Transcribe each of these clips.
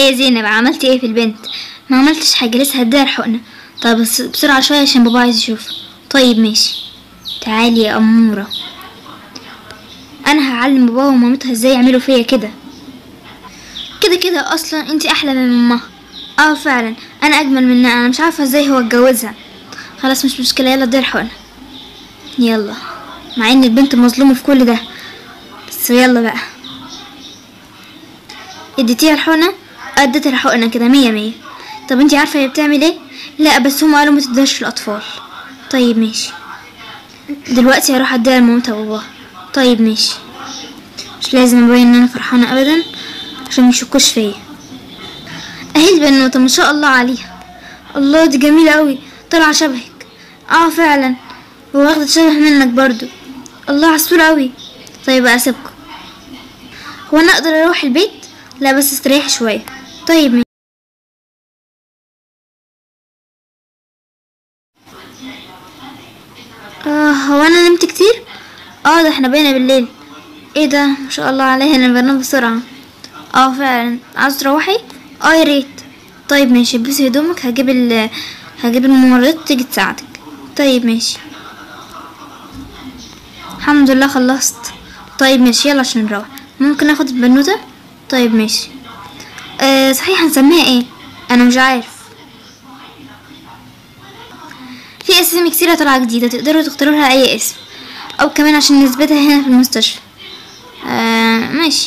يا زينب عملتي ايه في البنت ما عملتش حاجه لسه هديها الحقنه طب بس بسرعه شويه عشان بابا عايز يشوف طيب ماشي تعالي يا اموره انا هعلم بابا ومامتها ازاي يعملوا فيا كده كده كده اصلا انتي احلى من مامها اه فعلا انا اجمل منها انا مش عارفه ازاي هو اتجوزها خلاص مش مشكله يلا اديها الحقنه يلا مع ان البنت مظلومه في كل ده بس يلا بقى اديتيها الحقنه اديتها الحقنه كده مية مية طب انتي عارفه هي بتعمل ايه لا بس هم قالوا ما تديهاش للاطفال طيب ماشي دلوقتي هروح اديها لمامتها وباباها طيب ماشي مش لازم ابين ان انا فرحانه ابدا عشان ميشكوش فيا اهي البنوته ما شاء الله عليها الله دي جميله قوي طالعه شبهك اه فعلا واخدة شبه منك برضو الله عسول قوي طيب بقى اسيبكم هو انا اقدر اروح البيت لا بس استريح شويه طيب ماشي. اه هو انا نمت كتير اه ده احنا بقينا بالليل ايه ده ما شاء الله عليا انا بنام بسرعه اه فعلا عاوز تروحي اه يا ريت طيب ماشي البسي هدومك هجيب ال هجيب الممرضة تيجي تساعدك طيب ماشي الحمد لله خلصت طيب ماشي يلا عشان نروح ممكن اخد البنوتة طيب ماشي أه صحيح هنسميها ايه انا مش عارف في اسامي كتيرة طالعة جديدة تقدروا تختاروا لها اي اسم او كمان عشان نثبتها هنا في المستشفى آه ماشي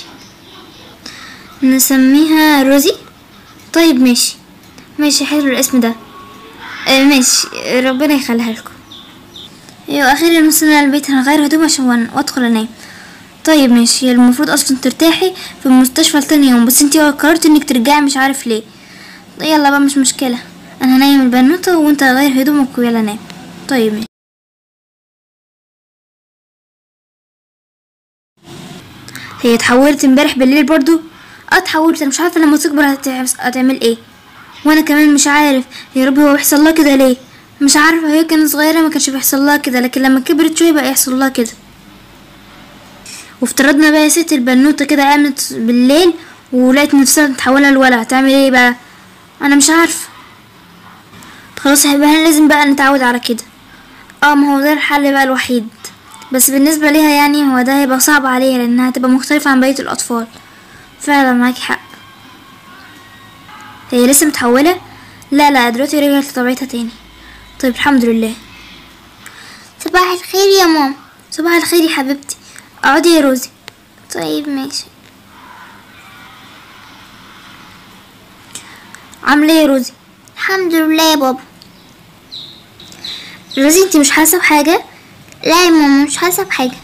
نسميها روزي طيب ماشي ماشي حلو الاسم ده آه ماشي ربنا يخليها لكم ايوه اخيرا وصلنا البيت هنغير هدوم عشان وادخل انام طيب ماشي المفروض اصلا ترتاحي في المستشفى لتاني يوم بس انتي قررتي انك ترجعي مش عارف ليه يلا بقى مش مشكلة انا هنيم البنوتة وانت غير هدومك ويلا نام طيب ماشي هي اتحولت امبارح بالليل برضو اه اتحولت انا مش عارفه لما تكبر هتع- هتعمل ايه وانا كمان مش عارف يا ربي هو بيحصل لها كده ليه مش عارفه هي كانت صغيره ما كانش بيحصل لها كده لكن لما كبرت شويه بقى يحصل لها كده وافترضنا بقى يا ست البنوته كده قامت بالليل ولقيت نفسها متحوله لولد هتعمل ايه بقى انا مش عارفه خلاص يبقى احنا لازم بقى نتعود على كده اه ما هو ده الحل بقى الوحيد بس بالنسبه ليها يعني هو ده هيبقى صعب عليها لانها هتبقى مختلفه عن بقيه الاطفال فعلا معاكي حق هي لسه متحولة لا لا دلوقتي رجعت لطبيعتها تاني طيب الحمد لله صباح الخير يا ماما صباح الخير يا حبيبتي اقعدي يا روزي طيب ماشي عاملة ايه يا روزي الحمد لله يا بابا روزي انتي مش حاسة بحاجة لا يا ماما مش حاسة بحاجة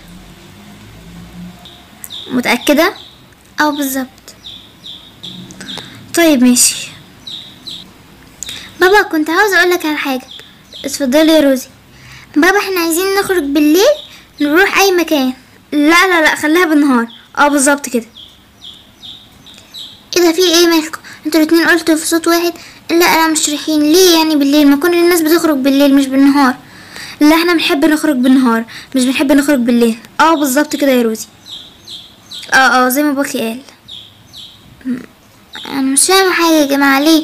متأكدة اه بالظبط طيب ماشي بابا كنت عاوز اقولك على حاجه اتفضلي يا روزي بابا احنا عايزين نخرج بالليل نروح اي مكان لا لا لا خليها بالنهار اه بالظبط كده ايه ده في ايه مالكم انتوا الاتنين قلتوا في صوت واحد لا لا مش رايحين ليه يعني بالليل ما كل الناس بتخرج بالليل مش بالنهار لا احنا بنحب نخرج بالنهار مش بنحب نخرج بالليل اه بالظبط كده يا روزي اه اه زي ما باباكي قال انا مش فاهمه حاجه يا جماعه ليه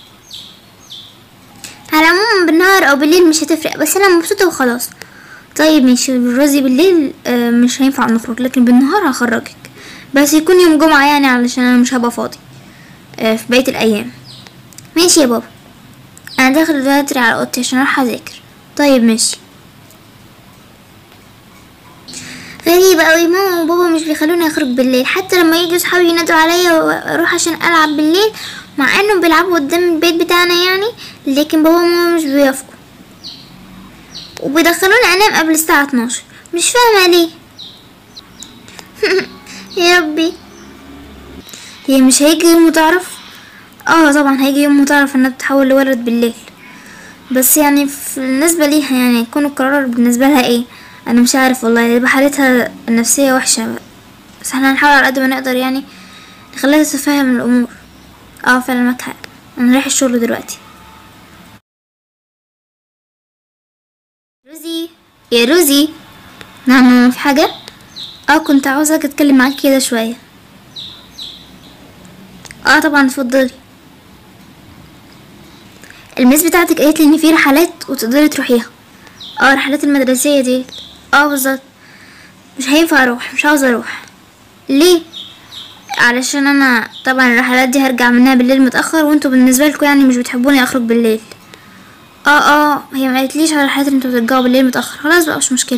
على العموم بالنهار او بالليل مش هتفرق بس انا مبسوطه وخلاص طيب ماشي روزي بالليل آه، مش هينفع نخرج لكن بالنهار هخرجك بس يكون يوم جمعه يعني علشان انا مش هبقى فاضي آه، في بقيه الايام ماشي يا بابا انا داخل دلوقتي على اوضتي عشان اروح اذاكر طيب ماشي غريب اوي ماما وبابا مش بيخلوني اخرج بالليل حتى لما يجوا صحابي ينادوا عليا واروح عشان العب بالليل مع انهم بيلعبوا قدام البيت بتاعنا يعني لكن بابا وماما مش بيوافقوا وبيدخلوني انام قبل الساعة 12 مش فاهمة ليه يا ربي هي مش هيجي يوم وتعرف اه طبعا هيجي يوم وتعرف انها تتحول لولد بالليل بس يعني في- بالنسبة ليها يعني يكون القرار بالنسبة لها ايه انا مش عارف والله يبقى حالتها النفسية وحشة بس احنا هنحاول على قد ما نقدر يعني نخليها تتفهم الامور اه فعلا معاك حق انا رايح الشغل دلوقتي روزي يا روزي نعم ماما في حاجة اه كنت عاوزة اتكلم معاك كده شوية اه طبعا اتفضلي الميس بتاعتك قالت لي ان في رحلات وتقدري تروحيها اه الرحلات المدرسيه دي اه بالظبط مش هينفع اروح مش عاوزه اروح ليه علشان انا طبعا الرحلات دي هرجع منها بالليل متاخر وانتوا بالنسبه لكم يعني مش بتحبوني اخرج بالليل اه اه هي ما قالتليش على الرحلات اللي انتوا بترجعوا بالليل متاخر خلاص بقى مش مشكله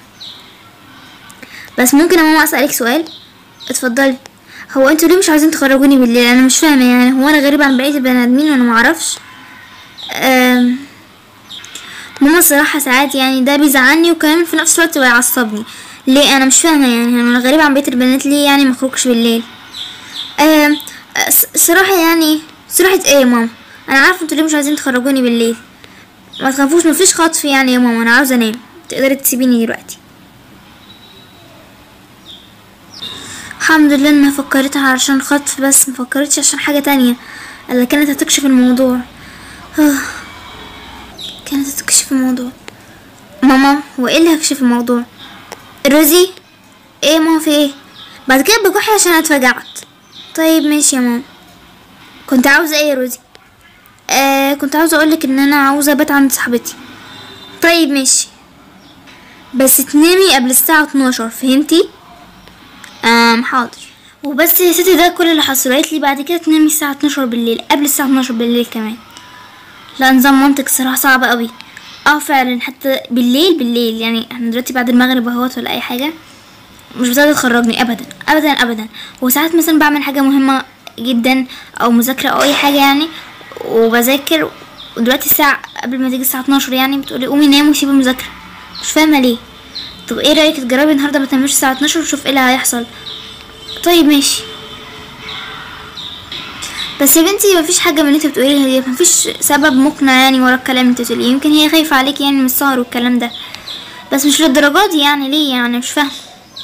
بس ممكن يا ماما اسالك سؤال اتفضلي هو انتوا ليه مش عايزين تخرجوني بالليل انا مش فاهمه يعني هو انا غريبه عن بقيه البني ادمين وانا معرفش أم، ماما الصراحه ساعات يعني ده بيزعلني وكمان في نفس الوقت بيعصبني ليه انا مش فاهمه يعني انا غريبه عن بقيه البنات ليه يعني مخرجش بالليل أم، أس- صراحه يعني صراحه ايه يا ماما انا عارفه انتوا ليه مش عايزين تخرجوني بالليل ما تخافوش مفيش خطف يعني يا ماما انا عاوزه انام تقدري تسيبيني دلوقتي الحمد لله انها فكرتها علشان خطف بس مفكرتش عشان حاجة تانية اللي كانت هتكشف الموضوع آه. كانت هتكشف الموضوع ماما هو ايه اللي هكشف الموضوع روزي ايه ماما في ايه بعد كده بكحي عشان اتفجعت طيب ماشي يا ماما كنت عاوزة ايه يا روزي آه كنت عاوزة اقولك ان انا عاوزة ابات عند صاحبتي طيب ماشي بس تنامي قبل الساعة 12 فهمتي امم حاضر وبس يا ستي ده كل اللي حصل قالت لي بعد كده تنامي الساعة 12 بالليل قبل الساعة 12 بالليل كمان لا نظام مامتك الصراحة صعب قوي اه فعلا حتى بالليل بالليل يعني احنا دلوقتي بعد المغرب اهوت ولا اي حاجة مش بتقدر تخرجني ابدا ابدا ابدا وساعات مثلا بعمل حاجة مهمة جدا او مذاكرة او اي حاجة يعني وبذاكر ودلوقتي الساعة قبل ما تيجي الساعة 12 يعني بتقولي قومي نامي وسيبي المذاكرة مش فاهمة ليه طب ايه رأيك تجربي النهاردة ما تناميش الساعة 12 وشوف ايه اللي هيحصل طيب ماشي بس يا بنتي مفيش حاجة من اللي انت بتقوليها دي مفيش سبب مقنع يعني ورا الكلام اللي انت بتقوليه يمكن هي خايفة عليك يعني من السهر والكلام ده بس مش للدرجة دي يعني ليه يعني مش فاهمة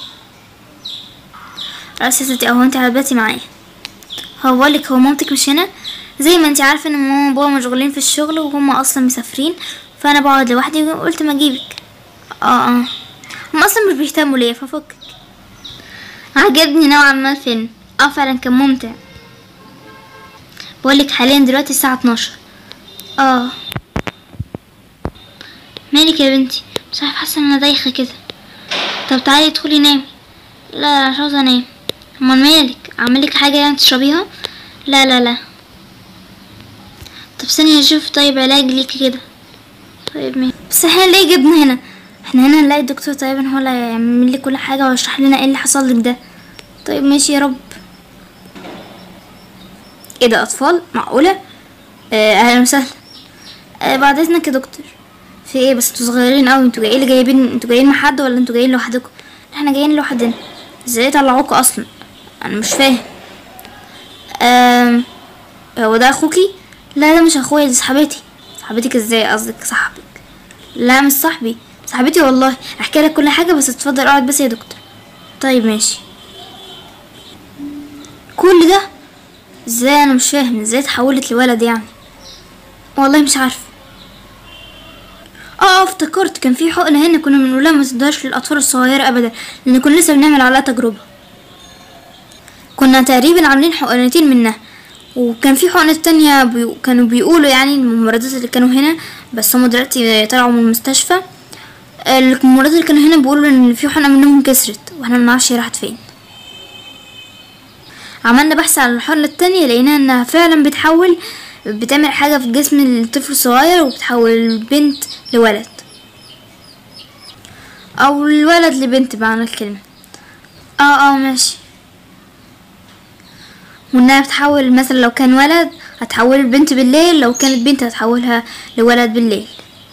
خلاص يا ستي اهو انت هتباتي معايا هو بقولك هو مامتك مش هنا زي ما انت عارفة ان ماما وبابا مشغولين في الشغل وهم اصلا مسافرين فانا بقعد لوحدي وقلت ما اجيبك اه اه هم اصلا مش بيهتموا ليا ففكك عجبني نوعا ما الفيلم اه فعلا كان ممتع بقولك حاليا دلوقتي الساعة 12 اه مالك يا بنتي مش عارفة حاسة ان انا دايخة كده طب تعالي ادخلي نامي لا لا مش عاوزة انام امال مالك اعملك حاجة يعني تشربيها لا لا لا طب ثانية اشوف طيب علاج ليكي كده طيب ماشي بس احنا ليه جبنا هنا احنا هنا نلاقي الدكتور تقريبا هو اللي هيعمل لي كل حاجة ويشرح لنا ايه اللي حصل لك ده طيب ماشي يا رب ايه ده اطفال معقولة آه، اهلا وسهلا آه بعد اذنك يا دكتور في ايه بس انتوا صغيرين قوي انتوا جايين اللي جايبين انتوا جايين مع حد ولا انتوا جايين لوحدكم احنا جايين لوحدنا ازاي طلعوكوا اصلا انا مش فاهم آم، هو ده اخوكي لا ده مش اخويا دي صاحبتي صاحبتك ازاي قصدك صاحبك لا مش صاحبي صاحبتي والله احكي لك كل حاجه بس اتفضل اقعد بس يا دكتور طيب ماشي كل ده ازاي انا مش فاهم ازاي اتحولت لولد يعني والله مش عارفه اه آه، افتكرت كان في حقنه هنا كنا بنقولها ما تدهاش للاطفال الصغيره ابدا لان كنا لسه بنعمل عليها تجربه كنا تقريبا عاملين حقنتين منها وكان في حقنة تانية بيو كانوا بيقولوا يعني الممرضات اللي كانوا هنا بس هما دلوقتي طلعوا من المستشفى الممرضات اللي كانوا هنا بيقولوا ان في حقنة منهم كسرت واحنا منعرفش هي راحت فين عملنا بحث عن الحقنة التانية لقينا انها فعلا بتحول بتعمل حاجة في جسم الطفل الصغير وبتحول البنت لولد او الولد لبنت بمعنى الكلمة اه اه ماشي وانها بتحول مثلا لو كان ولد هتحول البنت بالليل لو كانت بنت هتحولها لولد بالليل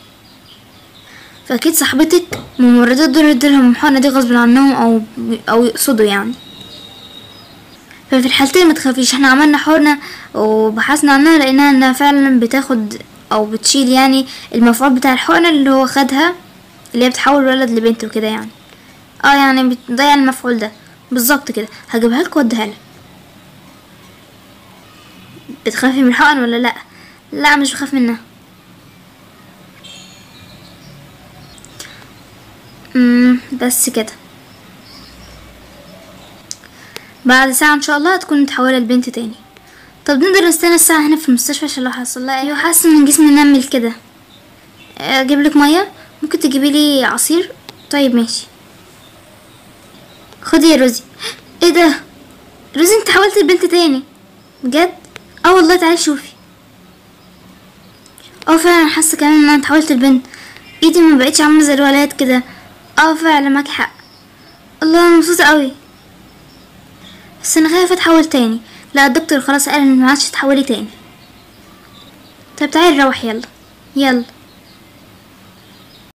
فاكيد صاحبتك الممرضات دول ادولهم الحقنة دي غصب عنهم او او يقصدوا يعني ففي الحالتين ما تخافيش احنا عملنا حقنة وبحثنا عنها لقيناها انها فعلا بتاخد او بتشيل يعني المفعول بتاع الحقنة اللي هو خدها اللي هي بتحول ولد لبنت وكده يعني اه يعني بتضيع المفعول ده بالظبط كده هجيبها لك واديها لك بتخافي من الحقن ولا لا لا مش بخاف منها امم بس كده بعد ساعة ان شاء الله هتكون متحولة لبنت تاني طب نقدر نستنى الساعة هنا في المستشفى عشان لو حصل لها ايوه حاسة ان جسمي نمل كده اجيب لك مية ممكن تجيبي لي عصير طيب ماشي خدي يا روزي ايه ده روزي انت حولت البنت تاني بجد اه والله تعالي شوفي اه فعلا حاسه كمان ان انا اتحولت البنت ايدي ما بقتش عامله زي الولاد كده اه فعلا معاك حق الله انا مبسوطه قوي بس انا خايفه اتحول تاني لا الدكتور خلاص قال ان ما عادش تحولي تاني طيب تعالي نروح يلا يلا